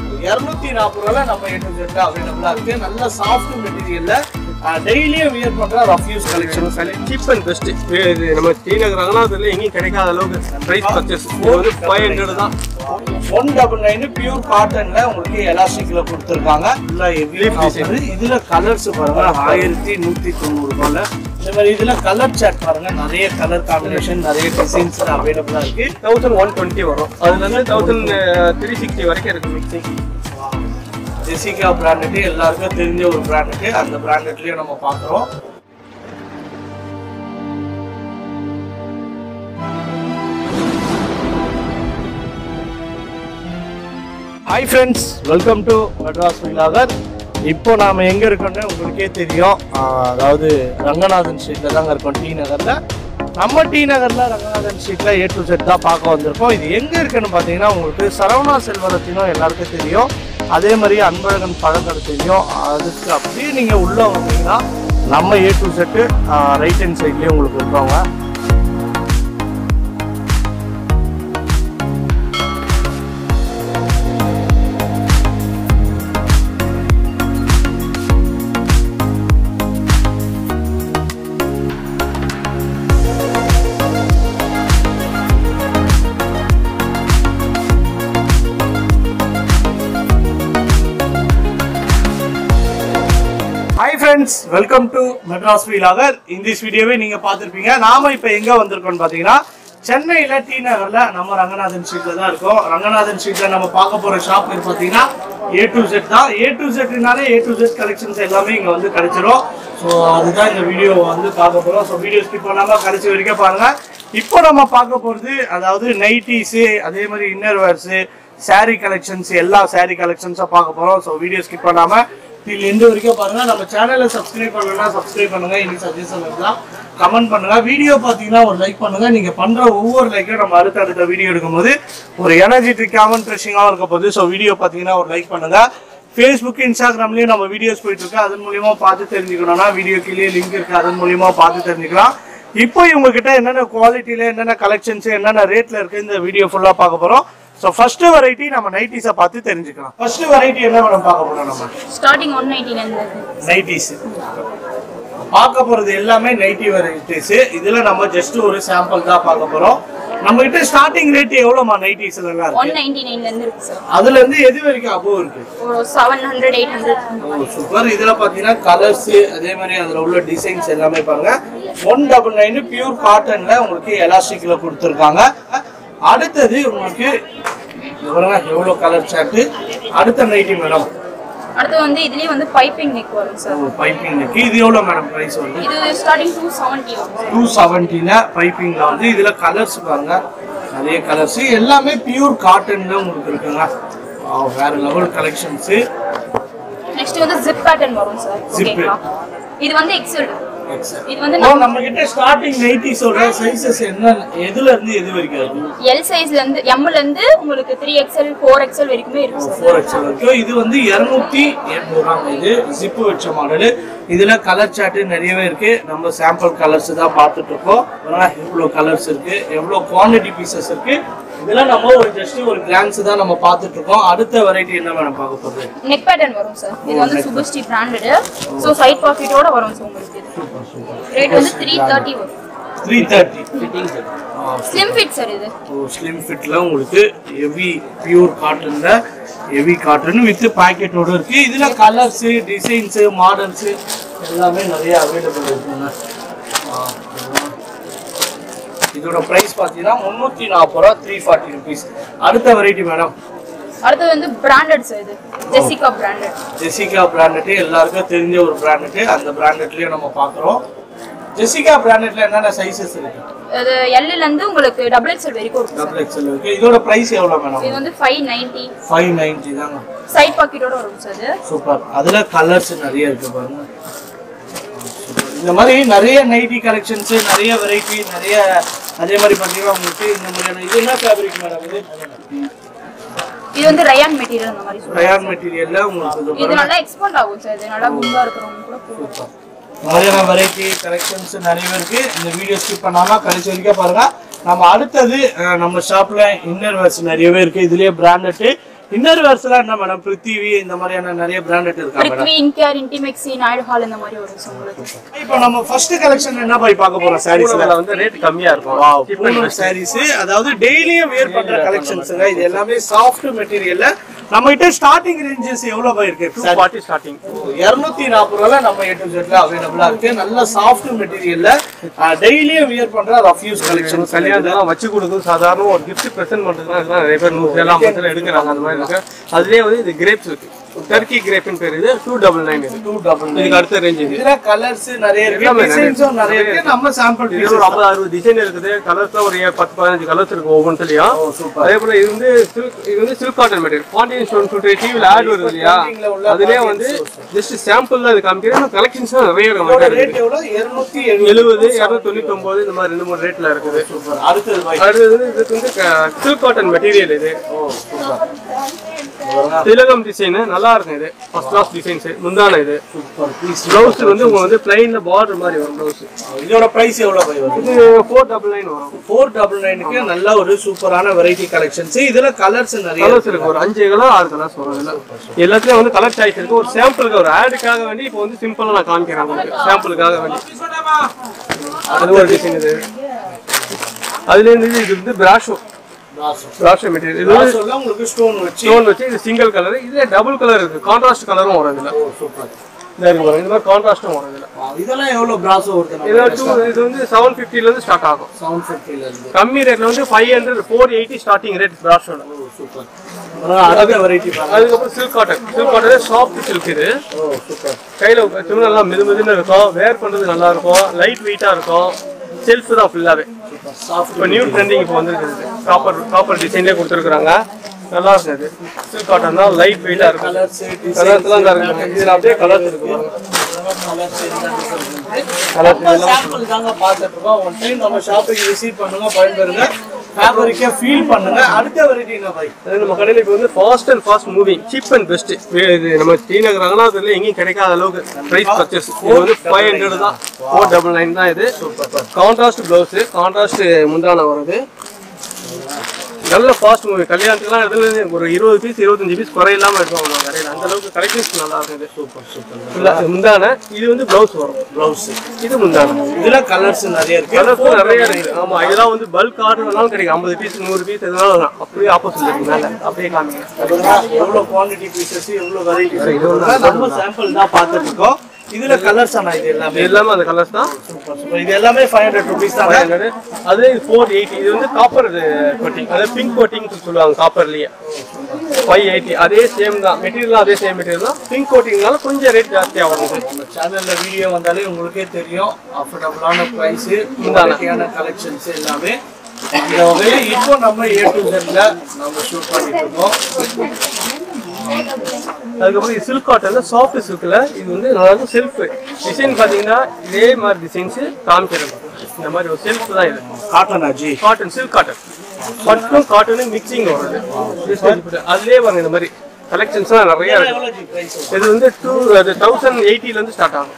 இரநூத்தி நாற்பது ரூபாய் நம்ம எட்டு செட் அவைலபிளா இருக்கு நல்ல சாஃப்ட் மெட்டீரியல்ல டெய்லியும் வியர் பண்ற rough use collection cheap and best இது நம்ம ஸ்ரீநகர் ரங்கநாதர்ல எங்கேயும் கிடைக்காத அளவுக்கு பிரைஸ் பர்ச்சேஸ் இது வந்து ஃபைவ் ஹண்ட்ரட் தான் ஒன் டபுள் நைன் பியூர் காட்டன்ல உங்களுக்கு எலாஸ்டிக்ல கொடுத்துருக்காங்க ஃபுல்லா ஹெவி டிசைன் இதுல கலர்ஸ் பாருங்க ஆயிரத்தி நூத்தி தொண்ணூறு ரூபாயில இந்த மாதிரி இதுல கலர் சாட் பாருங்க நிறைய கலர் காம்பினேஷன் நிறைய டிசைன்ஸ் அவைலபிளா இருக்கு தௌசண்ட் ஒன் டுவெண்ட்டி வரும் அதுல இருந்து தௌசண்ட் த்ரீ சிக்ஸ்டி வரைக்கும் இருக்கு மிக்சிங் ஜெசிகா பிராண்டட் எல்லாருக்கும் தெரிஞ்ச ஒரு பிராண்டட் அந்த பிராண்டட்லயும் நம்ம பாக்குறோம் hi friends welcome to Madras vlogger இப்போ நாம எங்க இருக்கோம்னு உங்களுக்கே தெரியும் ஆஹ் அதாவது ரங்கநாதன் ஸ்ட்ரீட்ல தாங்க இருக்கோம் டி நகர்ல நம்ம டி நகர்ல ரங்கநாதன் ஸ்ட்ரீட்ல ஏ டு செட் தான் பார்க்க வந்திருக்கோம் இது எங்க இருக்குன்னு பாத்தீங்கன்னா உங்களுக்கு சரவணா செல்வரத்தினும் எல்லாருக்கும் தெரியும் அதே மாதிரி அன்பழகன் பழக்கடை தெரியும் அதுக்கு அப்படியே நீங்க உள்ள வந்தீங்கன்னா நம்ம A to set right hand சைட்லயே உங்களுக்கு இருக்கவங்க hi friends welcome to Madras vlogger இந்த வீடியோவே நீங்க பார்த்திருப்பீங்க நாம இப்போ எங்க வந்திருக்கோம்னு பாத்தீங்கன்னா சென்னையில டி நகர்ல நம்ம ரங்கநாதன் ஸ்ட்ரீட்ல தான் இருக்கோம் ரங்கநாதன் ஸ்ட்ரீட்ல நம்ம பார்க்க போற ஷாப் பேர் பாத்தீங்கன்னா ஏ டு செட் தான் ஏ டு செட்னாலே ஏ டு செட் கலெக்ஷன்ஸ் எல்லாமே இங்க வந்து கிடைச்சிரும் ஸோ அதுதான் இந்த வீடியோ வந்து பார்க்க போறோம் ஸோ வீடியோ ஸ்கிப் பண்ணாம கடைசி வரைக்கும் பாருங்க இப்போ நம்ம பார்க்க போறது அதாவது நைட்டிஸு அதே மாதிரி இன்னர் வேர்ஸு saree கலெக்ஷன்ஸ் எல்லா saree கலெக்ஷன்ஸும் பார்க்க போறோம் ஸோ வீடியோ ஸ்கிப் பண்ணாம till எந்த வரைக்கும் பாருங்க நம்ம சேனலை சப்ஸ்கிரைப் பண்ணலன்னா சப்ஸ்கிரைப் பண்ணுங்க இனி சஜஷன் இருந்தால் கமெண்ட் பண்ணுங்க வீடியோ பார்த்தீங்கன்னா ஒரு லைக் பண்ணுங்க நீங்க பண்ற ஒவ்வொரு லைக்கும் நம்ம அடுத்த அடுத்த வீடியோ எடுக்கும்போது ஒரு எனர்ஜெட்டிக்காகவும் ட்ரெஷிங்காகவும் இருக்க போகுது ஸோ வீடியோ பார்த்தீங்கன்னா ஒரு லைக் பண்ணுங்க ஃபேஸ்புக் இன்ஸ்டாகிராம்லயும் நம்ம வீடியோஸ் போயிட்டு இருக்கு அதன் மூலியமா பார்த்து தெரிஞ்சுக்கணும்னா வீடியோ கீழே லிங்க் இருக்கு அதன் மூலியமா பார்த்து தெரிஞ்சுக்கலாம் இப்போ இவங்க கிட்ட என்னென்ன குவாலிட்டியில என்னென்ன கலெக்ஷன்ஸ் என்னென்ன ரேட்ல இருக்கு இந்த வீடியோ ஃபுல்லா பார்க்க போறோம் ஸோ ஃபர்ஸ்ட் வெரைட்டி நம்ம நைட்டிஸை பார்த்து தெரிஞ்சுக்கலாம் ஃபர்ஸ்ட் வெரைட்டி என்ன மேடம் பார்க்க போறோம் நம்ம ஸ்டார்டிங் ஒன் நைன்டிலேருந்து நைட்டிஸ் பார்க்க போறது எல்லாமே நைட்டி வெரைட்டிஸ் இதுல நம்ம ஜஸ்ட் ஒரு சாம்பிள் தான் பார்க்க போறோம் நம்ம கிட்ட ஸ்டார்டிங் ரேட் எவ்வளவுமா நைட்டிஸ்ல எல்லாம் ஒன் இருக்கு நைன்டி நைன்லேருந்து இருக்கு சார் அதுல இருந்து எது வரைக்கும் அபோவ் இருக்கு ஒரு seven hundred eight hundred oh super இதுல பாத்தீங்கன்னா கலர்ஸ் அதே மாதிரி அதுல உள்ள டிசைன்ஸ் எல்லாமே பாருங்க ஒன் டபுள் நைன் பியூர் காட்டன்ல உங்களுக்கு எலாஸ்டிக்ல கொடுத்துருக்காங்க அடுத்தது உங்களுக்கு இது பாருங்க எவ்வளவு கலர் சார்ட் அடுத்த நைட்டி மேடம் அடுத்து வந்து இதுலயே வந்து பைப்பிங் நெக் வரும் சார் பைப்பிங் இது எவ்வளவு மேடம் பிரைஸ் வந்து இது ஸ்டார்டிங் டூ செவன்ட்டி வரும் டூ செவன்ட்டில பைப்பிங்ல வந்து இதுல கலர்ஸ் பாருங்க நிறைய கலர்ஸ் எல்லாமே பியூர் காட்டன்ல உங்களுக்கு இருக்குங்க Wow, வேற லெவல் கலெக்ஷன்ஸ் நெக்ஸ்ட் வந்து ஜிப் பேட்டர்ன் வரும் சார் Zip. ஓகேங்களா இது வந்து எக்ஸல் இது வந்து ஓ நம்ம கிட்ட ஸ்டார்டிங் நைட்டிஸோட சைஸஸ் என்ன எதுல இருந்து எது வரைக்கும் இருக்கு எல் சைஸ்ல இருந்து எம்ல இருந்து உங்களுக்கு த்ரீ எக்ஸ்எல் ஃபோர் எக்ஸ்எல் வரைக்குமே இருக்கு சார் ஃபோர் எக்ஸல் வரைக்கும் இது வந்து இரநூத்தி எண்பது ரூபாங்க இது ஜிப்பு வச்ச மாடலு இதுல கலர் சார்ட் நிறையவே இருக்கு நம்ம சாம்பிள் கலர்ஸ் தான் பார்த்துட்டு இருக்கோம் ஆனா எவ்வளோ கலர்ஸ் இருக்கு எவ்வளோ குவாண்டிட்டி பீசஸ் இருக்கு இதெல்லாம் நம்ம ஒரு ஜஸ்ட் ஒரு கிளான்ஸ் தான் நம்ம பார்த்துட்டு இருக்கோம் அடுத்த வெரைட்டி என்ன மேடம் பார்க்க போகுது நெக் பேட்டர்ன் வரும் சார் இது வந்து சுபஸ்டி பிராண்டடு ஸோ சைட் பாக்கெட்டோட வரும் சார் உங்களுக்கு இது ரேட் வந்து த்ரீ தேர்ட்டி வரும் three thirty slim fit sir இது ஸ்லிம் ஃபிட்ல உங்களுக்கு ஹெவி பியூர் காட்டன்ல ஹெவி காட்டன் வித் பாக்கெட்டோட இருக்கு இதுல கலர்ஸ் டிசைன்ஸ் மாடல்ஸ் எல்லாமே நிறைய அவைலபிள் இருக்குங்க ஆ, இதோட பிரைஸ் பார்த்தீங்கன்னா முந்நூற்றி நாற்பது ரூபா த்ரீ ஃபார்ட்டி ருபீஸ் அடுத்த வெரைட்டி மேடம் அடுத்து வந்து பிராண்டட் சார் இது ஜெசிகா பிராண்டட் ஜெசிகா பிராண்டட் எல்லாருக்கும் தெரிஞ்ச ஒரு பிராண்டட் அந்த பிராண்டட்லயும் நம்ம பார்க்குறோம் ஜெசிகா பிராண்டட்ல என்னென்ன சைஸஸ் இருக்கு அது எல்ல இருந்து உங்களுக்கு டபுள் எக்ஸ்எல் வரைக்கும் இருக்கும் சார் டபுள் எக்ஸ்எல் இருக்கு இதோட பிரைஸ் எவ்வளோ மேடம் இது வந்து ஃபைவ் நைன்டி ஃபைவ் நைன்ட்டி தாங்க சைட் பாக்கெட்டோட வரும் சார் இது சூப்பர் அதுல கலர்ஸ் நிறைய இருக்கு பாருங்க Super. இந்த மாதிரி நிறைய நைட்டி கலெக்ஷன்ஸ் நிறைய வெரைட்டி நிறைய அதே மாதிரி பார்த்தீங்கன்னா உங்களுக்கு இந்த மாதிரியான இது என்ன ஃபேப்ரிக் மேடம் இது இது வந்து ரயான் மெட்டீரியல் அந்த மாதிரி சொல்லுவாங்க ரயான் மெட்டீரியல்ல உங்களுக்கு இது இது பாருங்க நல்லா எக்ஸ்போர்ட் ஆகும் சார் இது நல்லா குண்டா இருக்கிறவங்க கூட போகும் இந்த மாதிரியான வெரைட்டி கலெக்ஷன்ஸ் நிறைய இருக்கு இந்த வீடியோ ஸ்கிப் பண்ணாம கடைசி வரைக்கும் பாருங்க நம்ம அடுத்தது அஹ், நம்ம ஷாப்ல இன்னர் வேர்ஸ் நிறையவே இருக்கு இதுலயே பிராண்டட் இன்னர் வேர்ஸ்ல என்ன மேடம் பிருத்திவி இந்த மாதிரியான நிறைய பிராண்டட் இருக்கா மேடம் பிரித்வி இன்கேர் இன்டிமெக்ஸி நாயுடு ஹால் இந்த மாதிரி வரும் சார் உங்களுக்கு இப்போ நம்ம ஃபர்ஸ்ட் கலெக்ஷன் என்ன போய் பார்க்க போறோம் சாரீஸ்ல பூனம்ல வந்து ரேட் கம்மியா இருக்கும் வாவ் Cheap and பூனம் best. சாரீஸ் அதாவது டெய்லியும் வேர் பண்ற கலெக்ஷன்ஸ்ங்க இது எல்லாமே சாஃப்ட் மெட்டீரியல்ல நம்ம கிட்ட ஸ்டார்டிங் ரேஞ்சஸ் எவ்வளவு போய் இருக்கு 240 starting. இருநூத்தி நாற்பது ரூபாய்ல நம்ம ஏ டு ஜெட்ல அவைலபிளா இருக்கு நல்ல சாஃப்ட் மெட்டீரியல்ல டெய்லியும் வியர் பண்ற ரஃப் யூஸ் கலெக்ஷன் கல்யாணத்துலாம் வச்சு கொடுக்கும் சாதாரண ஒரு கிஃப்ட் பிரசன்ட் பண்றதுலாம் இதெல்லாம் நிறைய பேர் நூறு எல்லாம் பத்துல எடுக்கிறாங்க அந்த மாதிரி இருக்கு அதுலயே வந்து இது கிரேப்ஸ் இருக்கு டர்க்கி கிரேப்னு பேர் இது டூ டபுள் நைன் இது டூ டபுள் இதுக்கு அடுத்த ரேஞ்ச் இது இதுல கலர்ஸ் நிறைய இருக்கு எல்லாமே நிறைய டிசைன்ஸும் நிறைய இருக்கு நம்ம சாம்பிள் இது ஒரு ஐம்பது அறுபது டிசைன் இருக்குது கலர்ஸ்லாம் ஒரு ஏ- பத்து பதினஞ்சு கலர்ஸ் இருக்கு ஒவ்வொன்றுலயும் அதே போல இது வந்து silk- இது வந்து silk cotton material Pandian stone சொல்லிட்டு டிவில ஆட் வருது இல்லையா trending-ல உள்ள அதுலயே வந்து ஜஸ்ட் சாம்பிள் தான் இது காமிக்கிறேன் கலெக்ஷன்ஸ் நிறைய இருக்கு ரேட் எவ்வளவு இருநூத்தி எழுபது இரநூத்தி தொண்ணூத்தி ஒன்பது இந்த மாதிரி ரெண்டு மூணு ரேட்ல இருக்குது அடுத்தது பாய் அடுத்தது வந்து இதுக்கு வந்து சில்க் காட்டன் மெட்டீரியல் இது திலகம் டிசைன் நல்லா இருக்கும் இது ஃபர்ஸ்ட் கிளாஸ் டிசைன்ஸ் முந்தான இது பிளவுஸ் வந்து உங்க வந்து பிளைன்ல பார்டர் மாதிரி வரும் பிளவுஸ் இதோட பிரைஸ் எவ்வளவு பாய் வருது இது ஃபோர் டபுள் நைன் வரும் ஃபோர் டபுள் நைனுக்கு நல்ல ஒரு சூப்பரான வெரைட்டி கலெக்ஷன்ஸ் இதுல கலர்ஸ் நிறைய கலர்ஸ் இருக்கு ஒரு அஞ்சு கலர் ஆறு கலர்ஸ் வரும் இதுல எல்லாத்துலயும் வந்து கலர் சாய்ஸ் இருக்கு ஒரு சாம்பிளுக்கு ஒரு ஆடுக்காக வேண்டி இப்போ வந்து சிம்பிளா நான் காமிக்கிறேன் உங்களுக்கு சாம்பிளுக்காக வேண்டி அது ஒரு டிசைன் இது அதுல இருந்து இது வந்து பிராஷோ பிராஷோ மெட்டீரியல் இது வந்து சொல்ல உங்களுக்கு ஸ்டோன் வச்சு ஸ்டோன் வச்சு இது சிங்கிள் கலர் இதுல டபுள் கலர் இருக்கு கான்ட்ராஸ்ட் கலரும் வரும் இதுல இந்த இருக்கு பாருங்க இந்த மாதிரி கான்ட்ராஸ்ட் வரும் இதுல இதெல்லாம் எவ்வளவு பிராசோ வருது இது டூ இது வந்து செவன் ஃபிஃப்டில இருந்து ஸ்டார்ட் ஆகும் செவன் ஃபிஃப்டில இருந்து கம்மி ரேட்ல வந்து five hundred four eighty starting rate பிராஷோட சூப்பர் அடுத்த வெரைட்டி பாருங்க அதுக்கப்புறம் silk cotton silk cotton soft silk இது ஓ சூப்பர் கையில வச்சோம்னா நல்லா மெது மெதுன்னு இருக்கும் வேர் பண்றது நல்லா இருக்கும் லைட் வெயிட்டா இருக்கும் செல்ஃப் தான் ஃபுல்லாவே சாஃப்ட் இப்போ நியூ ட்ரெண்டிங் இப்போ வந்துருக்குது காப்பர் காப்பர் டிசைன்லேயே கொடுத்துருக்குறாங்க நல்லா இருக்கும் இது சில்க் காட்டன் தான் லைட் வெயிட்டா இருக்கும் கலர்ஸ் கலர்ஸ்லாம் தான் இருக்கு இதுல அப்படியே கலர்ஸ் இருக்கு பாருங்க. கலர்ஸ் சாம்பிள் தாங்க பார்த்துட்டு இருக்கோம் ஒன் டைம் நம்ம ஷாப்பிங் விசிட் பண்ணுங்க பயன்பெறுங்க ஃபேப்ரிக்கை ஃபீல் பண்ணுங்க அடுத்த வெரைட்டி என்ன பாய் அது நம்ம கடையில் இப்போ வந்து fast and fast moving cheap and best இது நம்ம ஸ்ரீநகர் ரங்கநாதத்தில் எங்கேயும் கிடைக்காத அளவுக்கு ப்ரைஸ் பர்ச்சேஸ் இது வந்து ஃபைவ் ஹண்ட்ரட் தான் ஃபோர் டபுள் நைன் தான் இது கான்ட்ராஸ்ட் ப்ளவுஸு கான்ட்ராஸ்ட் முந்தான வருது நல்ல ஃபாஸ்ட் மூவி கல்யாணத்துக்குலாம் இதுல ஒரு இருபது பீஸ் இருபத்தஞ்சு பீஸ் குறையில்லாம எடுப்பாங்க நம்ம கடையில் அந்த அளவுக்கு கலெக்ஷன்ஸ் நல்லா இருக்கும் இது சூப்பர் சூப்பர் முந்தான இது வந்து ப்ளவுஸ் வரும் ப்ளவுஸ் இது முந்தான இதுல கலர்ஸ் நிறைய இருக்கு கலர்ஸ் நிறைய இருக்கு ஆமா இதெல்லாம் வந்து பல்க் ஆர்டர் வேணாலும் கிடைக்கும் ஐம்பது பீஸ் நூறு பீஸ் எதுனாலும் வரலாம். அப்படியே ஆப்போசிட் இருக்கு மேல அப்படியே காமிங்க எவ்வளவு குவாண்டிட்டி பீசஸ் எவ்வளவு வெரைட்டிஸ் நம்ம சாம்பிள் தான் பார்த்துட்டு இருக்கோம் இதுல கலர்ஸ் ஆனா இது எல்லாமே இது எல்லாமே அந்த கலர்ஸ் தான் சூப்பர் சூப்பர் இது எல்லாமே ஃபைவ் ஹண்ட்ரட் ருபீஸ் தான் அதுல இது ஃபோர் எயிட்டி இது வந்து காப்பர் கோட்டிங் அதாவது பிங்க் கோட்டிங் சொல்லுவாங்க காப்பர்லயே ஃபைவ் எயிட்டி அதே சேம் தான் மெட்டீரியல் அதே சேம் மெட்டீரியல் தான் பிங்க் கோட்டிங்னால கொஞ்சம் ரேட் ஜாஸ்தியா வரும் இது. நம்ம சேனல்ல வீடியோ வந்தாலே உங்களுக்கே தெரியும் அஃபோர்டபுளான பிரைஸ் குவாலிட்டியான கலெக்ஷன்ஸ் எல்லாமே இந்த வகையில இப்போ நம்ம ஏ டு ஜெட்ல நம்ம ஷூட் பண்ணிட்டு இருக்கோம் அதுக்கப்புறம் இது சில்க் காட்டன்ல சாஃப்ட் சில்க்ல இது வந்து நல்லா செல்ஃப் டிசைன் பாத்தீங்கன்னா இதே மாதிரி டிசைன்ஸ் காமிக்கிறது இந்த மாதிரி ஒரு செல்ஃப் தான் இது காட்டன் அஜி காட்டன் சில்க் காட்டன் பட்டும் காட்டனும் மிக்சிங் வருது அதுலயே பாருங்க இந்த மாதிரி கலெக்ஷன்ஸ்லாம் நிறைய இருக்கு எவ்வளவு ஜி பிரைஸ் இது வந்து டூ தௌசண்ட் எயிட்டில இருந்து ஸ்டார்ட் ஆகும்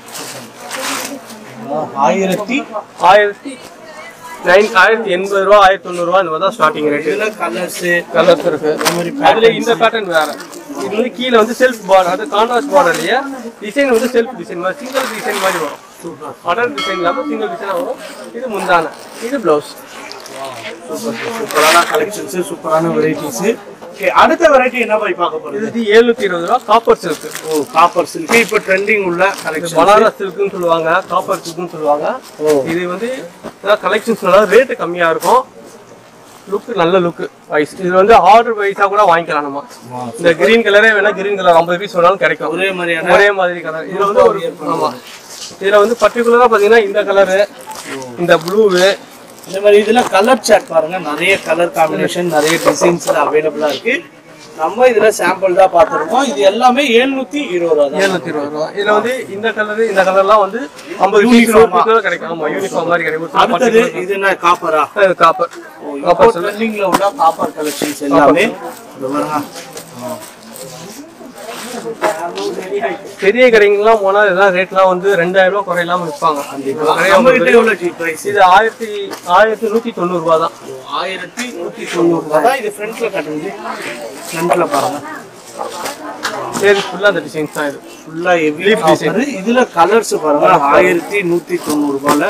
ஆயிரத்தி ஆயிரத்தி நைன் ஆயிரத்தி எண்பது ரூபா ஆயிரத்தி தொண்ணூறு ரூபா இந்த மாதிரி தான் ஸ்டார்டிங் ரேட் இதுல கலர்ஸ் கலர்ஸ் இருக்கு அதுல இந்த பேட்டர்ன் வேற இது வந்து கீழே வந்து செல்ஃப் பார்டர் அது கான்ட்ராஸ்ட் பார்டர்லயே டிசைன் வந்து செல்ஃப் டிசைன் மாதிரி சிங்கிள் டிசைன் மாதிரி வரும் அடர் டிசைன் இல்லாம சிங்கிள் டிசைனா வரும் இது முந்தான இது பிளவுஸ் சூப்பரான கலெக்ஷன்ஸ் சூப்பரான வெரைட்டிஸ் அடுத்த வெரைட்டி என்ன போய் பார்க்க போறது இது எழுநூத்தி இருபது ரூபா காப்பர் சில்க் ஓ காப்பர் சில்க் இப்போ ட்ரெண்டிங் உள்ள கலெக்ஷன் பனாரஸ் சில்க்னு சொல்லுவாங்க காப்பர் சில்க்னு சொல்லுவாங்க இது வந்து கலெக்ஷன்ஸ் நல்லா ரேட்டு கம்மியா இருக்கும் லுக் நல்ல லுக் வைஸ் இது வந்து ஆர்டர் வைஸா கூட வாங்கிக்கலாம் நம்ம இந்த கிரீன் கலரே வேணா கிரீன் கலர் ஐம்பது பீஸ் வேணாலும் கிடைக்கும் ஒரே மாதிரியான ஒரே மாதிரி கலர் இதுல வந்து ஒரு ஆமா இதுல வந்து பர்டிகுலரா பாத்தீங்கன்னா இந்த கலரு இந்த ப்ளூவு இந்த மாதிரி இதுல கலர் சார்ட் பாருங்க நிறைய கலர் காம்பினேஷன் நிறைய டிசைன்ஸ் அவைலபிளா இருக்கு நம்ம இதுல சாம்பிள் தான் பார்த்திருக்கோம் இது எல்லாமே 720 இருபது ரூபா தான் எழுநூத்தி இருபது ரூபா இதுல வந்து இந்த கலர் இந்த கலர்லாம் வந்து ஐம்பது பீஸ் நூறு பீஸ் கூட கிடைக்கும் ஆமா யூனிஃபார்ம் மாதிரி கிடைக்கும் அடுத்தது இது என்ன காப்பரா காப்பர் இப்போ ட்ரெண்டிங்ல உள்ள காப்பர் கலெக்ஷன்ஸ் எல்லாமே இது பாருங்க பெரிய கடைங்கெல்லாம் போனா இதெல்லாம் ரேட்லாம் வந்து ரெண்டாயிரம் ரூபாய் குறையில்லாம விற்பாங்க நம்ம கிட்ட எவ்வளவு cheap price? இது ஆயிரத்தி ஆயிரத்தி நூத்தி தொண்ணூறு ரூபாய் தான் ஆயிரத்தி நூத்தி தொண்ணூறு ரூபாய் தான் இது ஃப்ரண்ட்ல கட்டுது ஃப்ரண்ட்ல பாருங்க சரி ஃபுல்லா அந்த டிசைன்ஸ் தான் இது ஃபுல்லா ஹெவி Leaf design. இதுல கலர்ஸ் பாருங்க ஆயிரத்தி நூத்தி தொண்ணூறு ரூபாயில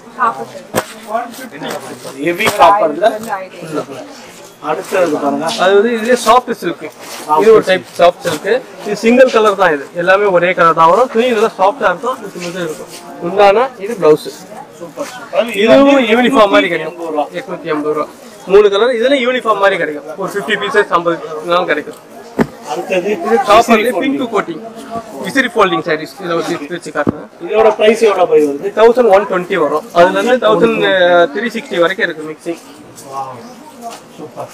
ஹெவி காப்பர்ல அடுத்தது பாருங்க அது வந்து இதுலயே சாஃப்ட் சில்க் இது ஒரு டைப் சாஃப்ட் சில்க் இது சிங்கிள் கலர் தான் இது எல்லாமே ஒரே கலர் தான் வரும் துணி இதெல்லாம் சாஃப்டா இருக்கும் இது smooth-ஆ இருக்கும் உண்டான இது பிளவுஸ் சூப்பர் சூப்பர் இதுவும் யூனிஃபார்ம் மாதிரி கிடைக்கும் எட்நூத்தி ஐம்பது ரூபா மூணு கலர் இதுல யூனிஃபார்ம் மாதிரி கிடைக்கும் ஒரு ஃபிஃப்டி பீசஸ் ஐம்பது நாள் கிடைக்கும் அடுத்தது இது காப்பர்ல பிங்க் கோட்டிங் விசிறி ஃபோல்டிங் சாரீஸ் இதை வச்சு வச்சு காட்டுறேன் இதோட பிரைஸ் எவ்வளவு போய் வருது தௌசண்ட் ஒன் டுவெண்ட்டி வரும் அதுல இருந்து தௌசண்ட் த்ரீ சிக்ஸ்டி வரைக்கும் இருக்கு மிக்சிங் சூப்பர்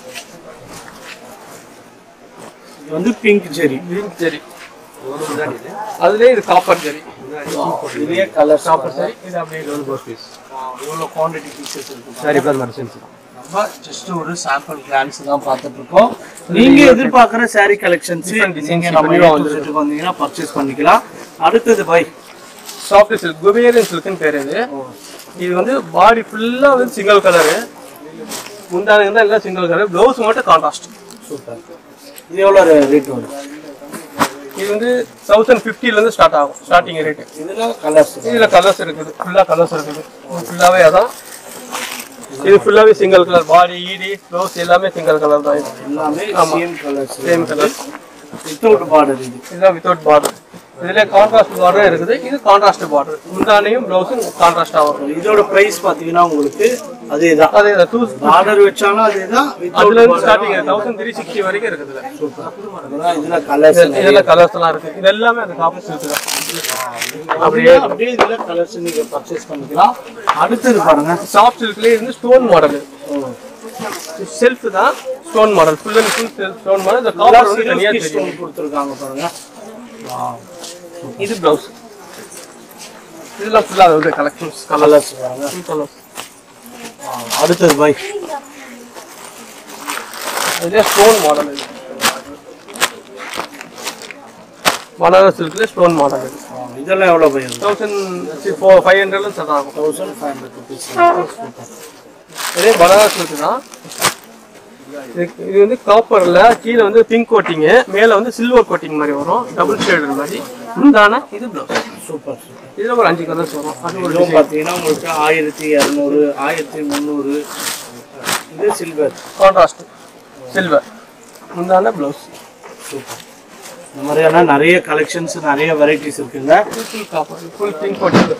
இது வந்து பிங்க் ஜெரி கிரீன் ஜெரி அதுலயே இது காப்பர் ஜெரி இதே கலர் காப்பர் ஜெரி இது அப்படியே இவ்வளோ குவான்டிட்டி பீசஸ் இருக்கு சாரி பிளஸ் மெடிசன்ஸ் நம்ம ஜஸ்ட் ஒரு சாம்பிள் கிளான்ஸ் தான் பார்த்துட்டு இருக்கோம் நீங்க எதிர்பார்க்குற saree கலெக்ஷன்ஸ் Different designs நீங்க நம்ம இப்ப new A to Z க்கு வந்தீங்கன்னா பர்ச்சேஸ் பண்ணிக்கலாம் அடுத்தது பை சாஃப்ட் சில்க் குபேரியன் சில்க்னு பேர் இது இது வந்து பாடி ஃபுல்லா வந்து சிங்கிள் கலரு முந்தானங்க தான் எல்லாம் சிங்கிள் கலர் ப்ளவுஸ் மட்டும் கான்ட்ராஸ்ட் சூப்பர் இது எவ்வளோ ரேட் வரும் இது வந்து தௌசண்ட் ஃபிஃப்டிலேருந்து ஸ்டார்ட் ஆகும் ஸ்டார்டிங் ரேட்டு இதுல கலர்ஸ் இதில் கலர்ஸ் இருக்குது ஃபுல்லாக கலர்ஸ் இருக்குது ஃபுல்லாகவே அதான் இது ஃபுல்லாகவே சிங்கிள் கலர் பாடி ஈடி ப்ளவுஸ் எல்லாமே சிங்கிள் கலர் தான் இது எல்லாமே same colours same colour without border இது இதுதான் வித்தவுட் பார்டர் இதுல கான்ட்ராஸ்ட் பார்டர் இருக்குது இது கான்ட்ராஸ்ட் பார்டர் முந்தானையும் ப்ளவுஸும் கான்ட்ராஸ்டா வரும் இதோட பிரைஸ் பாத்தீங்கன்னா உங்களுக்கு அதே தான் அதே டூ பார்டர் வச்சாலும் அதே தான் அதுல இருந்து ஸ்டார்டிங் தௌசண்ட் த்ரீ சிக்ஸ்டி வரைக்கும் இருக்குது இதுல. இதுல கலர்ஸ் இதுல கலர்ஸ் எல்லாம் இருக்கு இது எல்லாமே அந்த காப்பி சில்க் தான் அப்படியே அப்படியே இதுல கலர்ஸ் நீங்க பர்ச்சேஸ் பண்ணிக்கலாம் அடுத்தது பாருங்க சாஃப்ட் சில்க்லயே இருந்து ஸ்டோன் மாடல் செல்ஃப் தான் stone model full and full stone model இந்த காப்பர் வந்து தனியா தெரியும் ஸ்டோன் கொடுத்துருக்காங்க பாருங்க இது பிளவுஸ் இதெல்லாம் ஃபுல்லா அதாவது கலெக்ஷன்ஸ் கலர்ஸ் பாருங்க கலர்ஸ் அடுத்தது பை இதே ஸ்டோன் மாடல் இது பனாரஸ் சில்க்ல ஸ்டோன் மாடல் இது இதெல்லாம் எவ்வளவு பை தௌசண்ட் ஃபோர் ஃபைவ் ஹண்ட்ரட்ல ஸ்டார்ட் ஆகும் தௌசண்ட் ஃபைவ் ஹண்ட்ரட் ருபீஸ் இதே பனாரஸ் சில்க் தான் இது இது வந்து காப்பர்ல கீழே வந்து பிங்க் கோட்டிங்கு மேல வந்து சில்வர் கோட்டிங் மாதிரி வரும் டபுள் ஷேடர் மாதிரி முந்தான இது ப்ளவுஸ் சூப்பர் சூப்பர் இதுல ஒரு அஞ்சு கலர்ஸ் வரும் அது ஒரு இதுவும் பார்த்தீங்கன்னா உங்களுக்கு ஆயிரத்தி இரநூறு ஆயிரத்தி முந்நூறு இது சில்வர் கான்ட்ராஸ்ட் சில்வர் முந்தான ப்ளவுஸ் சூப்பர் இந்த மாதிரியான நிறைய கலெக்ஷன்ஸ் நிறைய வெரைட்டிஸ் இருக்குங்க full copper full pink coating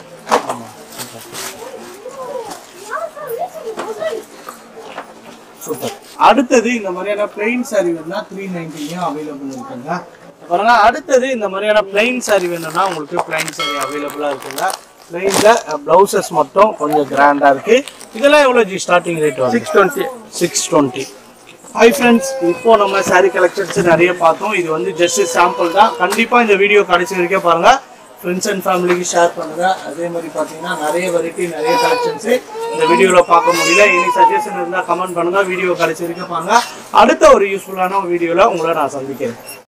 super அடுத்தது இந்த மாதிரியான பிளெயின் சாரி வேணும்னா த்ரீ நைன்டிலையும் அவைலபிள் இருக்குங்க பாருங்க அடுத்தது இந்த மாதிரியான பிளெயின் சாரி வேணும்னா உங்களுக்கு பிளைன் சாரி அவைலபிளாக இருக்குங்க பிளெயினில் ப்ளவுசஸ் மட்டும் கொஞ்சம் கிராண்டாக இருக்கு இதெல்லாம் எவ்வளோ ஜி ஸ்டார்டிங் ரேட் வரும் six twenty six twenty hi friends இப்போ நம்ம saree கலெக்ஷன்ஸ் நிறைய பார்த்தோம் இது வந்து ஜஸ்ட் சாம்பிள் தான் கண்டிப்பாக இந்த வீடியோ கடைசி வரைக்கும் பாருங்க ஃப்ரெண்ட்ஸ் அண்ட் ஃபேமிலிக்கு ஷேர் பண்ணுங்க அதே மாதிரி பார்த்தீங்கன்னா நிறைய வெரைட்டி நிறைய கலெக்ஷன்ஸ் இந்த வீடியோவில் பார்க்க முடியல எனி சஜஷன் இருந்தால் கமெண்ட் பண்ணுங்க வீடியோ கடைசி வரைக்கும் பாருங்க அடுத்த ஒரு யூஸ்ஃபுல்லான வீடியோவில் உங்களை நான் சந்திக்கிறேன்